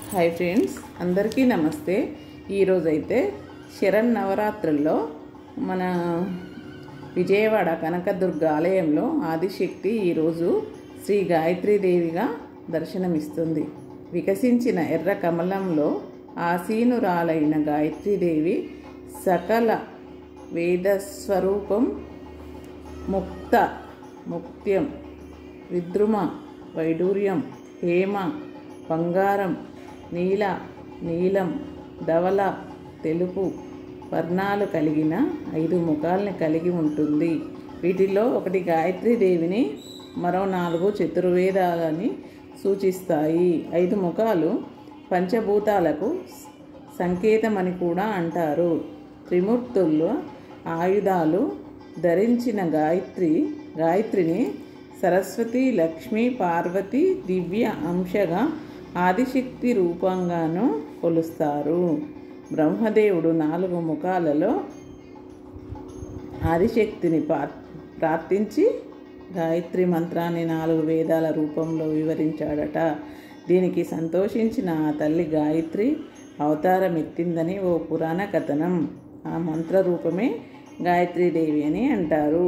hi friends అందరికీ నమస్తే ఈరోజైతే శరణ్ నవరాత్రుల్లో మన విజయవాడ కనకదుర్గ ఆలయంలో ఆదిశక్తి ఈరోజు శ్రీ గాయత్రీదేవిగా దర్శనమిస్తుంది వికసించిన ఎర్ర కమలంలో ఆసీనురాలైన గాయత్రీదేవి సకల వేదస్వరూపం ముక్త ముక్త్యం విద్రుమ వైడూర్యం హేమ బంగారం నీల నీలం ధవల తెలుపు వర్ణాలు కలిగిన ఐదు ముఖాలని కలిగి ఉంటుంది వీటిలో ఒకటి గాయత్రీదేవిని మరో నాలుగు చతుర్వేదాలని సూచిస్తాయి ఐదు ముఖాలు పంచభూతాలకు సంకేతమని కూడా అంటారు త్రిమూర్తుల్లో ఆయుధాలు ధరించిన గాయత్రి గాయత్రిని సరస్వతి లక్ష్మి పార్వతి దివ్య అంశగా ఆదిశక్తి రూపంగాను కొలుస్తారు బ్రహ్మదేవుడు నాలుగు ముఖాలలో ఆదిశక్తిని పా- ప్రార్థించి గాయత్రి మంత్రాన్ని నాలుగు వేదాల రూపంలో వివరించాడట దీనికి సంతోషించిన ఆ తల్లి గాయత్రి అవతారం ఎత్తిందని ఓ పురాణ కథనం ఆ మంత్ర రూపమే గాయత్రీదేవి అని అంటారు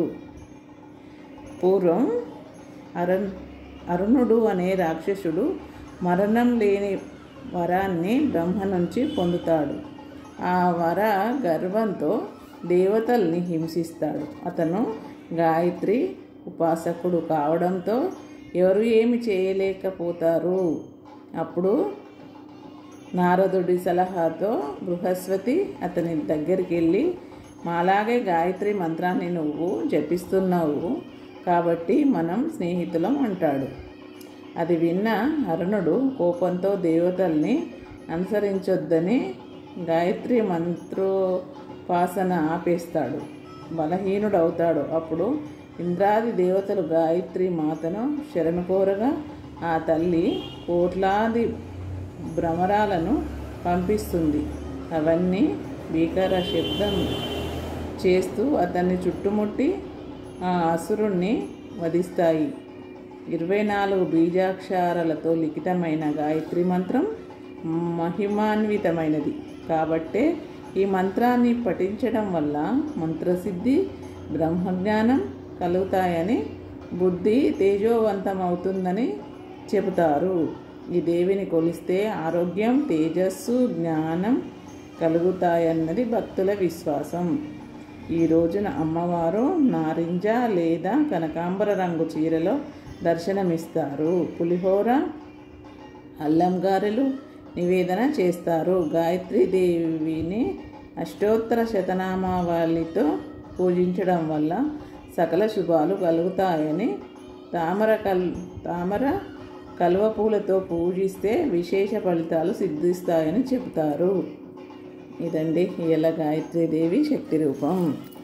పూర్వం అరుణ్ అరుణుడు అనే రాక్షసుడు మరణం లేని వరాన్ని బ్రహ్మ నుంచి పొందుతాడు ఆ వర గర్వంతో దేవతల్ని హింసిస్తాడు అతను గాయత్రి ఉపాసకుడు కావడంతో ఎవరు ఏమి చేయలేకపోతారు అప్పుడు నారదుడి సలహాతో బృహస్పతి అతని దగ్గరికి వెళ్ళి మాలాగే గాయత్రి మంత్రాన్ని నువ్వు జపిస్తున్నావు కాబట్టి మనం స్నేహితులం అంటాడు అది విన్న అరుణుడు కోపంతో దేవతల్ని అనుసరించొద్దని గాయత్రి మంత్రోపాసన ఆపేస్తాడు బలహీనుడవుతాడు అప్పుడు ఇంద్రాది దేవతలు గాయత్రి మాతను శరణు కోరగా ఆ తల్లి కోట్లాది భ్రమరాలను పంపిస్తుంది అవన్నీ భీకర శబ్దం చేస్తూ అతన్ని చుట్టుముట్టి ఆ అసురుణ్ణి వధిస్తాయి ఇరవై నాలుగు బీజాక్షరాలతో లిఖితమైన గాయత్రి మంత్రం మహిమాన్వితమైనది కాబట్టే ఈ మంత్రాన్ని పఠించడం వల్ల మంత్రసిద్ధి బ్రహ్మజ్ఞానం కలుగుతాయని బుద్ధి తేజోవంతమవుతుందని చెబుతారు ఈ దేవిని కొలిస్తే ఆరోగ్యం తేజస్సు జ్ఞానం కలుగుతాయన్నది భక్తుల విశ్వాసం ఈ రోజున అమ్మవారు నారింజ లేదా కనకాంబర రంగు చీరలో దర్శనమిస్తారు పులిహోర అల్లం గారెలు నివేదన చేస్తారు గాయత్రీ దేవిని అష్టోత్తర శతనామావళితో పూజించడం వల్ల సకల శుభాలు కలుగుతాయని తామర కల్ తామర కలువ పూలతో పూజిస్తే విశేష ఫలితాలు సిద్ధిస్తాయని చెబుతారు ఇదండి ఇలా గాయత్రీదేవి శక్తి రూపం